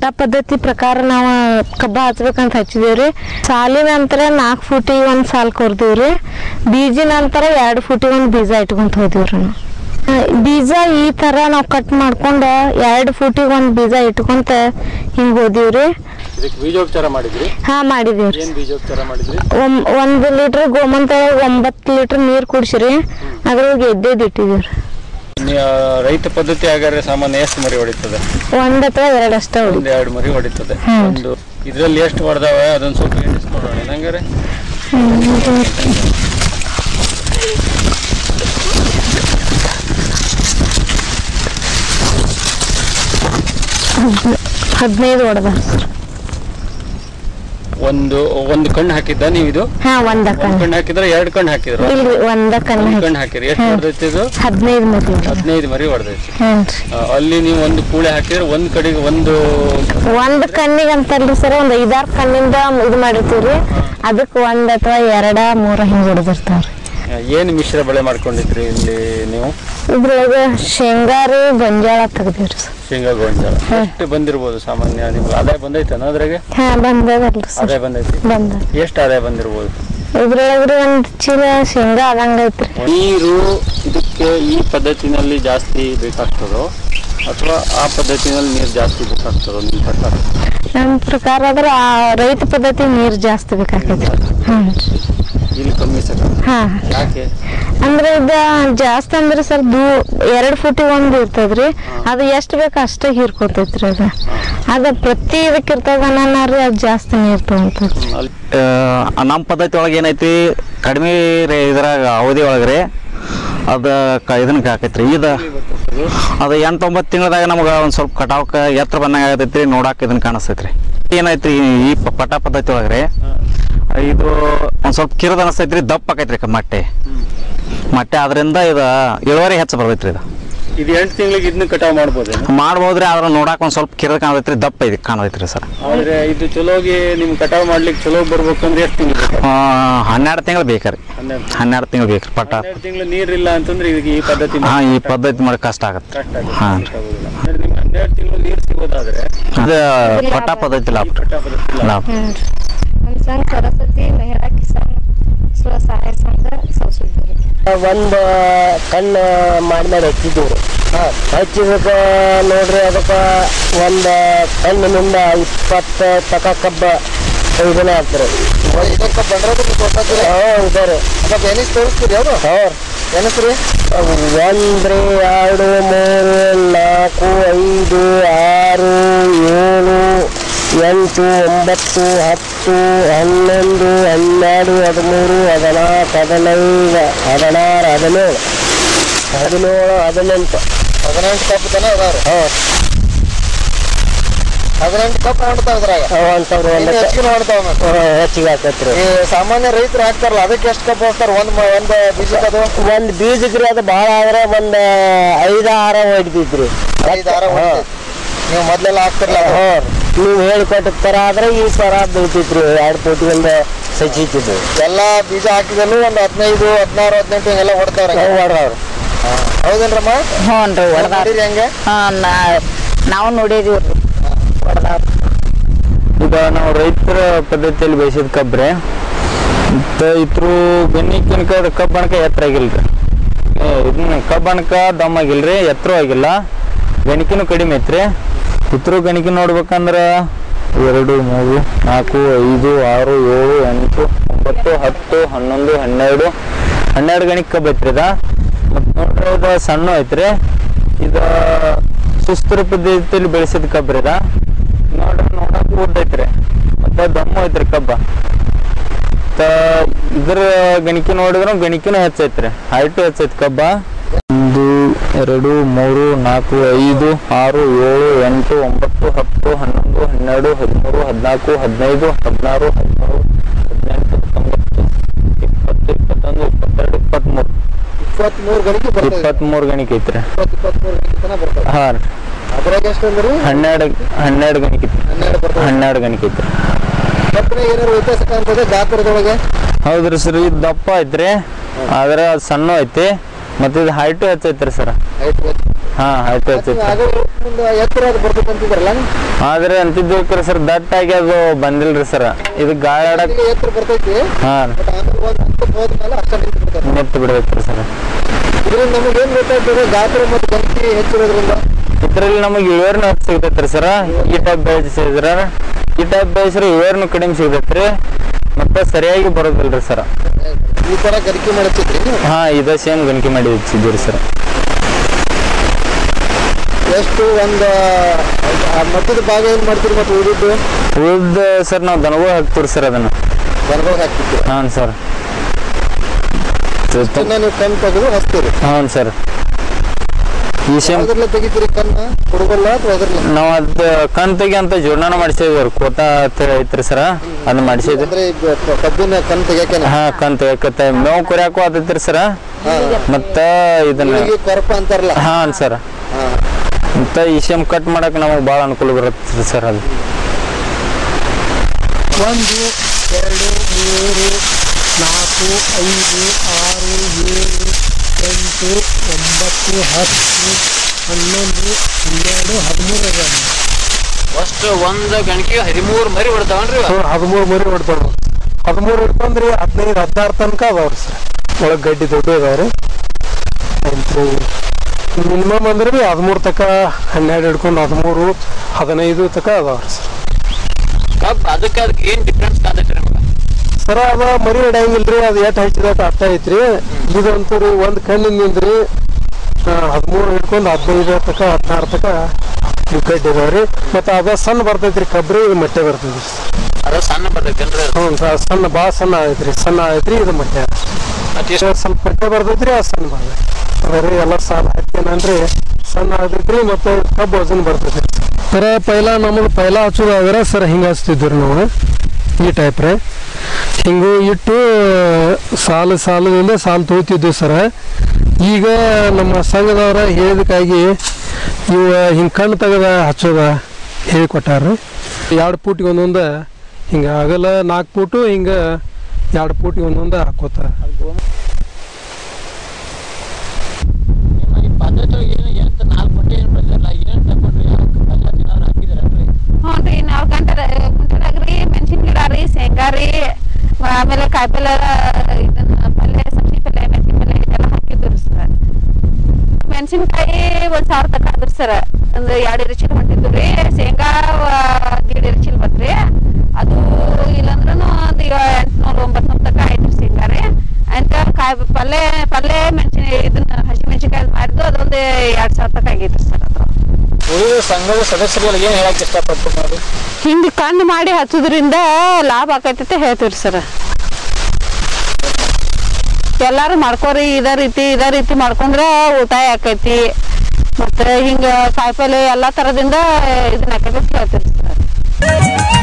ಪದ್ಧತಿ ಪ್ರಕಾರ ನಾವು ಕಬ್ಬ ಹಚ್ಬೇಕಂತ ಹಚ್ಚಿದೇವ್ರಿ ಸಾಲಿನ ನಂತರ ನಾಲ್ಕು ಫೂಟಿಗೆ ಒಂದು ಸಾಲ್ ಕೊರ್ದೀವ್ರಿ ಬೀಜ ನಂತರ ಎರಡು ಫೂಟಿಗೆ ಒಂದು ಬೀಜ ಇಟ್ಕೊಂತ ಹೋದಿವ್ರಿ ನಾವು ಆ, ಬೀಜ ಈ ಥರ ನಾವು ಕಟ್ ಮಾಡ್ಕೊಂಡು ಎರಡು ಫೂಟಿಗೆ ಒಂದು ಬೀಜ ಇಟ್ಕೊಂತ ಹಿಂಗೆ ಹೋದಿವ್ರಿ ಇದಕ್ಕೆ ಬೀಜೋಪಚಾರ ಮಾಡಿದ್ರಿ ಹಾಂ ಮಾಡಿದೀವ್ರಿ ಏನ್ ಬೀಜೋಪಚಾರ ಮಾಡಿದ್ರಿ ಒಮ್- ಒಂದು ಲೀಟ್ರ್ ಗೋಮಂತ ಒಂಬತ್ತು ಲೀಟ್ರ್ ನೀರು ಕುಡಿಸಿರಿ ಅದ್ರೊಳಗೆ ಎದ್ದೆದ್ದು ಇಟ್ಟಿದೀವ್ರಿ ನೀ- ಆ, ರೈತ ಪದ್ಧತಿ ಹಾಗಾದ್ರೆ ಸಾಮಾನ್ಯ ಎಷ್ಟು ಮರಿ ಹೊಡಿತದೆ ಒಂದು ಅಥವಾ ಎರಡು ಅಷ್ಟೇ ಹೊಡಿ ಒಂದ್ ಎರಡು ಮರಿ ಹೊಡಿತದೆ ಹ್ಮ್. ಒಂದು ಇದ್ರಲ್ಲಿ ಎಷ್ಟು ಹೊಡೆದಾವೆ ಅದನ್ನ ಸ್ವಲ್ಪ ಎಣಿಸ್ಕೊಡೋಣ ಹಂಗಾರೆ ಹದಿನೈದು ಹೊಡೆದ ಒಂದು ಒಂದು ಕಣ್ಣು ಹಾಕಿದ್ದ ನೀವು ಇದು ಹಾ ಒಂದ ಒಂದ್ ಕಣ್ಣು ಕಣ್ಣು ಹಾಕಿದ್ರೆ ಎರಡು ಕಣ್ಣು ಹಾಕಿದ್ರು ಇಲ್ರಿ ಒಂದ ಕಣ್ಣು ಒಂದು ಹಾಕಿ ಕಣ್ಣು ಹಾಕಿರಿ ಎಷ್ಟು ಹ್ಮ್. ಹೊಡೆದೈತಿ ಇದು ಹದಿನೈದು ಮರಿ ಹದಿನೈದು ಮರಿ ಹೊಡೆದೈತಿ ಹ್ಞೂ ಅಲ್ಲಿ ನೀವು ಒಂದು ಕೂಳೆ ಹಾಕಿದ್ರೆ ಒಂದ್ ಕಡೆಗೆ ಒಂದು ಒಂದ್ ಕಣ್ಣಿಗೆ ಅಂತಲ್ರಿ ಸರ್ ಒಂದ್ ಐದಾರು ಕಣ್ಣಿಂದ ಇದು ಮಾಡಿರ್ತೀವ್ರಿ ಅದಕ್ಕೆ ಒಂದ್ ಅಥವಾ ಎರಡ ಮೂರ ಹಿಂಗ್ ಹೊಡೆದಿರ್ತಾವ್ರಿ ಆ, ಏನು ಮಿಶ್ರ ಬೆಳೆ ಮಾಡ್ಕೊಂಡಿದ್ರಿ ಇಲ್ಲಿ ನೀವು ಇದ್ರೊಳಗ ಶೇಂಗಾ ರೀ ಗೊಂಜಾಳ ತೆಗ್ದಿವ್ರಿ ಸರ್ ಶೇಂಗಾ ಗೋಂಜಾಳ ಎಷ್ಟು ಬಂದಿರ್ಬೋದು ಸಾಮಾನ್ಯ ನಿಮ್ಗೆ ಆದಾಯ ಬಂದೈತೆ ಅದ್ರಾಗೆ ಹಾ ಬಂದದಲ್ರಿ ಸರ್ ಆದಾಯ ಬಂದೈತಿ ಬಂದ ಎಷ್ಟು ಆದಾಯ ಬಂದಿರ್ಬೋದು ಇದ್ರೊಳಗ್ರಿ ಒಂದ್ ಚೀಲ ಶೇಂಗಾ ಆದಂಗ ಐತ್ರಿ ನೀರು ಇದಕ್ಕೆ ಈ ಪದ್ಧತಿನಲ್ಲಿ ಜಾಸ್ತಿ ಬೇಕಾಗ್ತದೋ ಅಥವಾ ಆ ಪದ್ಧತಿನಲ್ಲಿ ನೀರು ಜಾಸ್ತಿ ಬೇಕಾಗ್ತದೋ ನಿಮ್ಮ ಪ್ರಕಾರ ನಮ್ ಪ್ರಕಾರ ಆದ್ರ ಆ ರೈತ ಪದ್ಧತಿ ನೀರ್ ಜಾಸ್ತಿ ಬೇಕಾಕೈತ್ರಿ ಹ್ಮ್ ಇಲ್ಲಿ ಕಮ್ಮಿ ಸಕ ಹಾ ಯಾಕೆ ಅಂದ್ರೆ ಇದ ಜಾಸ್ತಿ ಅಂದ್ರೆ ಸರ್ ದೂ ಎರಡ್ ಫುಟಿಗೆ ಒಂದ್ ಇರ್ತದ್ರಿ ಅದು ಎಷ್ಟ್ ಬೇಕು ಅಷ್ಟೇ ಹೀರ್ಕೊತೈತ್ರಿ ಅದ ಅದ ಪ್ರತಿ ಇದಕ್ಕೆ ಇರ್ತದ ಅನ್ನೋರಿ ಅದ್ ಜಾಸ್ತಿ ನೀರ್ ತಗೊಂತೈತ್ರಿ ಅಲ್ಲಿ ನಮ್ಮ ಪದ್ಧತಿ ಒಳಗೆ ಏನೈತಿ ಕಡಿಮೆ ರೇ ಇದ್ರಾಗ ಅವಧಿ ಒಳಗೆ ರೀ ಅದು ಕ ಇದನ್ನ ಹಾಕೈತ್ರಿ ಇದು ಅದು ಎಂಟು ಒಂಬತ್ತು ತಿಂಗಳದಾಗ ನಮ್ಗೆ ಒಂದು ಸ್ವಲ್ಪ ಕಟಾವಕ್ಕೆ ಎತ್ತರ ಬಂದಂಗೆ ಆಗತೈತಿ ನೋಡಕ್ಕೆ ಇದನ್ನ ಕಾಣಿಸ್ತೈತ್ರಿ ಏನೈತ್ರಿ ಈ ಪ- ಪಟ ಪದ್ಧತಿ ಒಳಗೆ ರೀ ಇದು ಒಂದು ಸ್ವಲ್ಪ ಕಿರದ ಅನಿಸ್ತೈತ್ರಿ ದಪ್ಪ ಆಕೈತ್ರಿ ಕ- ಮೊಟ್ಟೆ ಮೊಟ್ಟೆ ಅದರಿಂದ ಇದು ಇಳುವರಿ ಹೆಚ್ಚು ಬರ್ತೈತ್ರಿ ಇದು ಇದು ಎಂಟು ತಿಂಗಳಿಗೆ ಇದನ್ನ ಕಟಾವ್ ಮಾಡ್ಬೋದೇನು ಮಾಡ್ಬೋದ್ರಿ ಆದ್ರೆ ನೋಡಕ್ಕೆ ಒಂದು ಸ್ವಲ್ಪ ಕಿರದ ಕಾಣತೈತ್ರಿ ದಪ್ಪ ಇದಕ್ಕೆ ಕಾಣತೈತ್ರಿ ಸರ್ ಆದ್ರೆ ಇದು ಚಲೋಗಿ ನಿಮ್ ಕಟಾವ್ ಮಾಡ್ಲಿಕ್ಕೆ ಚಲೋ ಬರ್ಬೇಕಂದ್ರೆ ಎಷ್ಟು ತಿಂಗಳು ಬೇಕು ಹನ್ನೆರಡು ತಿಂಗಳು ಬೇಕ್ರಿ ಹನ್ನೆರಡು ಹನ್ನೆರಡು ತಿಂಗಳು ಬೇಕ್ರಿ ಪಟ ಹನ್ನೆರಡು ತಿಂಗಳು ನೀರಿಲ್ಲ ಅಂತಂದ್ರೆ ಈಗ ಈ ಪದ್ಧತಿ ಹಾ ಈ ಪದ್ಧತಿ ಮಾಡಿ ಕಷ್ಟ ಆಗತ್ತೆ ಕಷ್ಟ ಆಗುತ್ತೆ ಹಾ. ಮಾಡ್ಲಿಕ್ಕಾಗೋದಿಲ್ಲ. ಅಂದ್ರೆ ನಿಮ್ಗೆ ಹನ್ನೆರಡು ತಿಂಗಳು ನೀರು ಸಿಗೋದಾದ್ರೆ ಅದು ಪಟ್ಟ ಪದ್ಧತಿ ಲಾಭ ಈ ಕಟಾವ್ ಪದ್ಧತಿ ಇಲ್ಲ. ಲಾಭ ನಮ್ ಸಂಘ ಸರಸ್ವತಿ ಮಹಿಳಾ ಕಿಸಾನ್ ಸ್ವಸಹಾಯ ಸಂಘ ಸೌಸುದ್ರಿ ಒಂದು ಕಣ್ಣು ಮಾಡಿ ಮಾಡಿ ಹಚ್ಚಿದ್ದೀವಿ ಹಚ್ಚಿದಕ್ಕೆ ನೋಡ್ರಿ ಅದಕ್ಕೆ ಒಂದು ಕಣ್ಣಿನಿಂದ ಇಪ್ಪತ್ತು ತಕ ಕಬ್ಬ ಇದನ್ನ ಹಾಕ್ತಾರೆ ಎನಿಸ್ ತೋರಿಸ್ತೀರಿ ಅವರು ಅವ್ರು ಎನಸ್ರಿ ಒಂದ್ರಿ ಎರಡು ಮೂರು ನಾಲ್ಕು ಐದು ಆರು ಏಳು ಎಂಟು ಒಂಬತ್ತು ಹತ್ತು ಹನ್ನೊಂದು ಹನ್ನೆರಡು ಹದಿಮೂರು ಹದಿನಾಲ್ಕು ಹದಿನೈದು ಹದಿನಾರು ಹದಿನೇಳು ಹದಿನೇಳು ಹದಿನೆಂಟು ಹದಿನೆಂಟು ಕಪ್ ಜನ ಅದಾರ ಹಾಂ ಹದಿನೆಂಟು ಕಪ್ ಹೊಡ್ತಾವ ಇದ್ರಾಗ ಅಂತವ್ರು ಇನ್ನು ಒಂದು ಹೆಚ್ಚಿಗೆ ಹೊಡ್ತಾವ ಹೆಚ್ಚಿಗೆ ಹಾಕತ್ರಿ ಈ ಸಾಮಾನ್ಯ ರೈತರು ಹಾಕ್ತಾರಲ್ಲ ಅದಕ್ಕೆ ಎಷ್ಟು ಕಪ್ ಹೋಗ್ತಾರ ಒಂದ್ ಮ- ಒಂದ್ ಬೀಜಕ್ಕೆ ಅದು ಒಂದು ಬೀಜಕ್ರಿ ಅದು ಭಾಳ ಆದ್ರೆ ಒಂದು ಐದು ಆರ ಹೊಡಿತಿದ್ರಿ ಐದು ಆರ ಹೊಡಿತೈತಿ. ನೀವು ಮೊದ್ಲೆಲ್ಲ ಹಾಕ್ತಿರ್ಲ ಅದು. ಹಾಂ ನೀವು ಹೇಳಿಕೊಟ್ಟ ಥರ ಆದ್ರೆ ಈ ಥರ ಬೀಳ್ತಿದ್ರಿ ಎರಡು ಕೋಟಿ ಒಂದು ಸಜ್ಜಿತಿದ್ವಿ ಎಲ್ಲಾ ಬೀಜ ಹಾಕಿದಲ್ಲೂ ಒಂದು ಹದಿನೈದು ಹದಿನಾರು ಹದಿನೆಂಟು ಹಿಂಗೆಲ್ಲ ಹೊಡ್ತಾವ್ರ ನಾವು ಹೊಡ್ದವ್ರು ಹೌದೇನ್ರಮ್ಮ ಹ್ಞೂ ರೀ ಹೊಡೆದಾರ ನೋಡಿರಿ ಹೆಂಗೆ ಹಾಂ ನಾವು ನೋಡಿದೀವಿ ರೀ ಹೊಡೆದಾರ ಈಗ ನಾವು ರೈತರ ಪದ್ಧತಿಯಲ್ಲಿ ಬೇಯಿಸಿದ ಕಬ್ಬ್ರೆ ಮತ್ತು ಇದ್ರ ಬೆನ್ನಿಕ್ಕಿನಕ ಕಬ್ಬಣಕ ಎತ್ತರ ಆಗಿಲ್ರಿ ಏ, ಇದನ್ನ ಕಬ್ಬಣಕ ದಮ್ ಆಗಿಲ್ರಿ ಎತ್ತರ ಆಗಿಲ್ಲ ಗಣಿಕಿನೂ ಕಡಿಮೆ ಐತ್ರಿ ಇದ್ರ ಗಣಿಕೆ ನೋಡ್ಬೇಕಂದ್ರ ಎರಡು ಮೂರು ನಾಲ್ಕು ಐದು ಆರು ಏಳು ಎಂಟು ಒಂಬತ್ತು ಹತ್ತು ಹನ್ನೊಂದು ಹನ್ನೆರಡು ಹನ್ನೆರಡು ಗಣಿಕೆ ಕಬ್ಬು ಐತ್ರಿ ಇದ ಮತ್ತು ನೋಡ್ರಿ ಇದು ಸಣ್ಣ ಐತ್ರಿ ಇದು ಸುಸ್ತರ ಪದ್ಧತಿಯಲ್ಲಿ ಬೆಳೆಸಿದ ಕಬ್ಬ್ರಿ ಇದ ನೋಡ್ರಿ ನೋಡಕ್ ಉದ್ದ ಐತ್ರಿ ಮತ್ತೆ ದಮ್ಮು ಐತ್ರಿ ಕಬ್ಬ ಮತ್ತ ಇದ್ರ ಗಣಿಕೆ ನೋಡಿದ್ರು ಗಣಿಕೆನೂ ಹೆಚ್ಚೈತ್ರಿ ಹೈಟು ಹೆಚ್ಚೈತಿ ಕಬ್ಬ ಒಂದು ಎರಡು ಮೂರು ನಾಲ್ಕು ಐದು ಆರು ಏಳು ಎಂಟು ಒಂಬತ್ತು ಹತ್ತು ಹನ್ನೊಂದು ಹನ್ನೆರಡು ಹದಿಮೂರು ಹದಿನಾಲ್ಕು ಹದಿನೈದು ಹದಿನಾರು ಹದಿನೇಳು ಹದಿನೆಂಟು ಹತ್ತೊಂಬತ್ತು ಇಪ್ಪತ್ತು ಇಪ್ಪತ್ತೊಂದು ಇಪ್ಪತ್ತೆರಡು ಇಪ್ಪತ್ತ್ಮೂರು ಇಪ್ಪತ್ಮೂರು ಗಣಿಕೆ ಬರ್ತದೆ ಇಪ್ಪತ್ತ್ಮೂರು ಗಣಿಕೆ ಐತ್ರಿ ಇಪ್ಪತ್ತು ಇಪ್ಪತ್ಮೂರು ಗಣಿಕೆ ತನಕ ಬರ್ತದೆ ಹಾಂ ರೀ ಅದ್ರಾಗ ಎಷ್ಟು ಅಂದ್ರಿ ಹನ್ನೆರಡು ಹನ್ನೆರಡು ಗಣಿಕೆ ಐತ್ರಿ ಹನ್ನೆರಡು ಬರ್ತದೆ ಹನ್ನೆರಡು ಗಣಿಕೆ ಐತ್ರಿ ಕಬ್ಬಿನ ಏನಾರು ವ್ಯತ್ಯಾಸ ಕಾಣ್ತದೆ ಗಾತ್ರದೊಳಗೆ ಹೌದ್ರಿ ಸರ್ ಇದು ದಪ್ಪ ಐತ್ರಿ ಆದ್ರೆ ಅದು ಸಣ್ಣ ಐತಿ ಮತ್ತೆ ಇದು ಹೈಟು ಹೆಚ್ಚೈತ್ರಿ ಸರ್ ಹೈಟ್ ಹಾ ಆಯ್ತು ಆಯ್ತು ಆಗ ಮುಂದೆ ಎತ್ತರ ಅದು ಬರ್ತೈತೆ ಅಂತಿದ್ರಲ್ಲ ಆದ್ರೆ ಅಂತಿದ್ದಕ್ರಿ ಸರ್ ದಟ್ಟಾಗಿ ಅದು ಬಂದಿಲ್ರಿ ಸರ್ ಇದು ಗಾಳಿ ಆಡಕ್ ಈಗ ಎತ್ತರ ಬರ್ತೈತಿ ಹಾ ಬಟ್ ಆಮೇಲೆ ಒಂದು ಹಂತಕ್ಕೆ ಹೋದ್ಮೇಲೆ ಅಷ್ಟ ನಿಂತು ಬಿಡ್ತಾರೆ ನೆತ್ತು ಬಿಡ್ಬೇಕ್ರಿ ಸರ್ ಇದರಿಂದ ನಮಗೆ ಏನ್ ಗೊತ್ತಾಗ್ತದೆ ಗಾತ್ರ ಮತ್ತು ಗಂಟಿ ಹೆಚ್ಚಿರೋದ್ರಿಂದ ಇದ್ರಲ್ಲಿ ನಮಗೆ ಇಳುವರಿನ ಹೆಚ್ಚು ಸಿಗ್ತೈತ್ರಿ ಸರ್ ಈ ಟೈಪ್ ಬೆಳೆಸಿದ್ರ ಈ ಟೈಪ್ ಬೆಳೆಸ್ರೆ ಇಳುವರಿನೂ ಕಡಿಮೆ ಸಿಗ್ತೈತ್ರಿ ಮತ್ತೆ ಸರಿಯಾಗಿ ಬರೋದಿಲ್ರಿ ಸರ್ ಈ ತರ ಗರಿಕೆ ಮಾಡತ್ತಿದ್ರಿ ನೀವು ಹಾ ಇದ ಸೇಮ್ ಗಣಕಿ ಮಾಡಿ ಹಚ್ಚಿದ್ದೀರಿ ಸರ್ ಎಷ್ಟು ಒಂದು ಆ ಮಟ್ಟದ ಭಾಗ ಏನ್ ಮಾಡ್ತೀರಿ ಮತ್ತೆ ಉಳಿದಿದ್ದು ಉಳ್ದ ಸರ್ ನಾವು ದನಗಳು ಹಾಕ್ತೀವಿ ಸರ್ ಅದನ್ನ ದನಗಳಿಗೆ ಹಾಕ್ತಿದ್ರಿ ಹಾಂ ಸರ್ ಇನ್ನ ನೀವು ಕಣ್ ತೆಗೆದು ಹಚ್ತೀರಿ ಹಾಂ ಸರ್ ಈ ಸೇಮ್ ಅದ್ರಲ್ಲ ತೆಗಿತೀರಿ ಕಣ್ಣ ಹುಡುಗಲ್ಲ ಅಥವಾ ಅದ್ರಲ್ಲ ನಾವು ಅದ್ ಕಣ್ ತೆಗಿ ಅಂತ ಜೋಡಣೆ ಮಾಡಿಸಿದ್ವಿ ಕೋಟ ಅಂತ ಹೇಳಿ ಐತ್ರಿ ಸರ್ ಅದನ್ನ ಮಾಡಿಸಿದ್ವಿ ಅಂದ್ರೆ ಈಗ ಕ- ಕಬ್ಬಿನ ಕಣ್ ತೆಗಿಯಾಕೆ ಹಾ ಕಣ್ ತೆಗಿಯಕತ್ತೆ ಮೇವು ಕುರಿಯಾಕು ಆತೈತ್ರಿ ಸರ್ ಮತ್ತ ಇದನ್ನ ಕೊರಪ ಅಂತಾರಲ್ಲ ಹಾಂ ಸರ್ ಹಾ. ಮತ್ತೆ ಈ ಸೇಮ್ ಕಟ್ ಮಾಡಕ್ ನಮಗೆ ಭಾಳ ಅನುಕೂಲ ಬರುತ್ತೆ ಸರ್ ಅದು ಒಂದು ಎರಡು ಮೂರು ನಾಲ್ಕು ಐದು ಆರು ಏಳು ಎಂಟು ಒಂಬತ್ತು ಹತ್ತು ಹನ್ನೊಂದು ಹನ್ನೆರಡು ಹದಿಮೂರು ಅದ ಅಷ್ಟು ಒಂದು ಗಣಕಿಗೆ ಹದಿಮೂರು ಮರಿ ಬಿಡ್ತಾವನ್ರಿ ಹದಿಮೂರು ಮರಿ ಹೊಡ್ತಾವ ಹದಿಮೂರು ಹಿಡ್ಕೊಂಡ್ರಿ ಹದಿನೈದು ಹದಿನಾರು ತನಕ ಅದಾವ್ರಿ ಸರ್ ಒಳಗೆ ಗಡ್ಡಿ ದೊಡ್ಡ ಅದಾವ್ರಿ ಮಿನಿಮಮ್ ಅಂದ್ರೆ ಭೀ ಹದಿಮೂರು ತಕ ಹನ್ನೆರಡು ಹಿಡ್ಕೊಂಡು ಹದಿಮೂರು ಹದಿನೈದು ತಕ ಅದಾವ್ರಿ ಸರ್ ಕಬ್ಬ್ ಅದಕ್ಕೆ ಅದಕ್ಕೆ ಏನ್ ಡಿಫ್ರೆನ್ಸ್ ಕಾದೈತ್ರಿ ನಮ್ಗೆ ಸರ ಅದ ಮರಿ ಹಿಡಿಯಂಗಿಲ್ರಿ ಅದು ಎಷ್ಟು ಹಚ್ಚಿದಟ ಅಷ್ಟ ಐತ್ರಿ ಇದಂತೂ ರೀ ಒಂದು ಕಣ್ಣಿನಿಂದ್ರಿ ಹದಿಮೂರು ಹಿಡ್ಕೊಂಡು ಹದಿನೈದು ತಕ ಹದಿನಾರು ತಕ ಇವ್ ಗಡ್ಡಿ ಇದಾವ್ರಿ ಮತ್ತು ಅದ ಸಣ್ಣ ಬರ್ತೈತ್ರಿ ಕಬ್ರಿ ಇದು ಮೊಟ್ಟೆ ಬರ್ತೈತ್ರಿ ಅದ ಸಣ್ಣ ಬರ್ತೈತೇನ್ರಿ ಅದು? ಹ್ಞೂ ಸರ್ ಸಣ್ಣ ಭಾಳ ಸಣ್ಣ ಐತ್ರಿ ಸಣ್ಣ ಐತ್ರಿ ಇದು ಮೊಟ್ಟೆ ಮತ್ತ್ ಎಷ್ಟ್ ಸ್ವಲ್ಪ ಮೊಟ್ಟೆ ಬರ್ತೈತ್ರಿ ಅದು ಸಣ್ಣ ಬರ್ತೈತಿ ಅದ್ರಿ ಎಲ್ಲ ಸಾಲ ಹಾಕ್ತೇನಂದ್ರಿ ಸಣ್ಣ ಆಗೈತ್ರಿ ಮತ್ತು ಕಬ್ಬು ವಜನ್ ಬರ್ತೈತಿ ಸರ ಪೈಲ ನಮಗೆ ಪೈಲ ಹಚ್ಚೋದಾದ್ರೆ ಸರ್ ಹಿಂಗೆ ಹಚ್ತಿದ್ವಿ ನಾವು ಈ ಟೈಪ್ ರೀ ಹಿಂಗೂ ಇಟ್ಟು ಸಾಲು ಸಾಲದಿಂದ ಸಾಲು ತೊಗೊತಿದ್ವಿ ಸರ ಈಗ ನಮ್ಮ ಸಂಘದವ್ರ ಹೇಳಿದಕ್ಕಾಗಿ ಇವ ಹಿಂಗೆ ಕಣ್ಣು ತೆಗೆದ ಹಚ್ಚೋದ ಹೇಳಿಕೊಟ್ಟಾರ ಎರಡು ಫೂಟಿಗೆ ಒಂದೊಂದು ಹಿಂಗೆ ಅಗಲ ನಾಲ್ಕು ಫೂಟು ಹಿಂಗೆ ಎರಡು ಫೂಟಿಗೆ ಒಂದೊಂದು ಹಾಕೋತಾರೆ ಈ ಪದ್ಧತಿ ಒಳಗೆ ಏನು ಎಂತ ನಾಲ್ಕು ಗಂಟೆ ಏನು ಬೆಳೆದಿಲ್ಲ ಏನು ತಗೊಂಡ್ರಿ ಯಾವ ಪದ್ಧತಿ ಏನಾದ್ರು ಹಾಕಿದ್ರೇನ್ರಿ ಹ್ಞೂ ರೀ ನಾವು ಗಂಟೆ ಗುಂಟದಾಗ ರೀ ಮೆಣಸಿನ ಗಿಡ ರೀ ಶೇಂಗಾ ರೀ ಆಮೇಲೆ ಕಾಯಿಪಲ್ಲೆ ಇದನ್ನ ಪಲ್ಯ ಸಬ್ಜಿ ಪಲ್ಯ ಮೆಣಸಿನ ಪಲ್ಯ ಇದೆಲ್ಲ ಹಾಕಿದ್ರು ಸರ್ ಮೆಣಸಿನ್ಕಾಯಿ ಒಂದ್ ಸಾವಿರ ತಕ ಆದ್ರಿ ಸರ್ ಒಂದು ಎರಡು ಇರಿಚಿಲ್ ಹೊಂಟಿದ್ದು ರೀ ಶೇಂಗಾ ದೀಡ್ ಇರಿಚಿಲ್ ಬತ್ರಿ ಅದು ಇಲ್ಲಂದ್ರೂ ಒಂದು ಎಂಟ್ನೂರು ಒಂಬತ್ನೂರು ತಕ ಐತ್ರಿ ಶೇಂಗಾ ರೀ ಅಂತ ಕಾಯಿ ಪಲ್ಯ ಪಲ್ಯ ಮೆಣಸಿನ ಇದನ್ನ ಹಸಿ ಮೆಣಸಿನ್ಕಾಯಿ ಮಾರಿದ್ದು ಅದೊಂದು ಎರಡು ಸಾವಿರ ತಕ ಆಗೈತ್ರಿ ಸರ್ ಅದು ಉಳಿದ ಸಂಘದ ಸದಸ್ಯರುಗಳಿಗೆ ಏನು ಹೇಳಕ್ ಇಷ್ಟಪಡ್ತೀವಿ ನೋಡಿ ಹಿಂಗ್ ಕಣ್ಣು ಮಾಡಿ ಹಚ್ಚೋದ್ರಿಂದ ಲಾಭ ಆಕೈತಿ ಹೇಳ್ತೀವ್ರಿ ಸರ್ ಎಲ್ಲಾರು ಮಾಡ್ಕೋರಿ ಇದ ರೀತಿ ಇದ ರೀತಿ ಮಾಡ್ಕೊಂಡ್ರ ಉಳಿತಾಯ ಆಕೈತಿ ಮತ್ತೆ ಹಿಂಗ ಕಾಯಿಪಲ್ಲೆ ಎಲ್ಲಾ ತರದಿಂದ ಇದನ್ನ ಆಕೈತಿ ಹೇಳ್ತೀರಿ ಸರ್